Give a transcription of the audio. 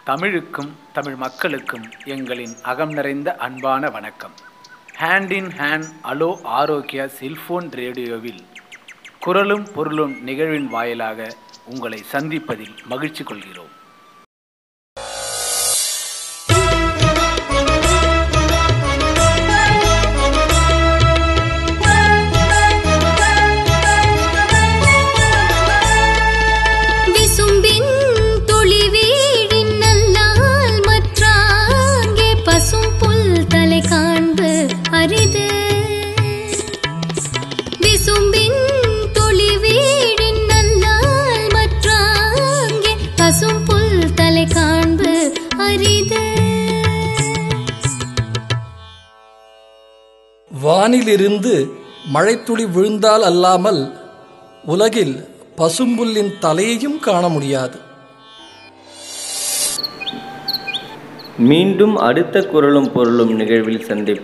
தமிழுக்கும் தமிழ் மக்களுக்கும் எங்களின் அகம் நிறைந்த அன்பான வணக்கம் ஹேண்ட் இன் ஹேண்ட் அலோ ஆரோக்கியா செல்போன் ரேடியோவில் குரலும் பொருளும் நிகழ்வின் வாயிலாக உங்களை சந்திப்பதில் மகிழ்ச்சி கொள்கிறோம் விசும்பின் துளி வீழின் நல்லால் மற்றாங்கே பசும் புல் தலை காண்பு அரிது விசும்பின் துளி வீழின் நல்லால் மற்றாங்கே பசும் புல் தலை காண்பு அரிது வானிலிருந்து மழைத்துளி விழுந்தால் அல்லாமல் உலகில் பசும்புல்லின் தலையையும் காண முடியாது மீண்டும் அடுத்த குரலும் பொருளும் நிகழ்வில் சந்திப்போம்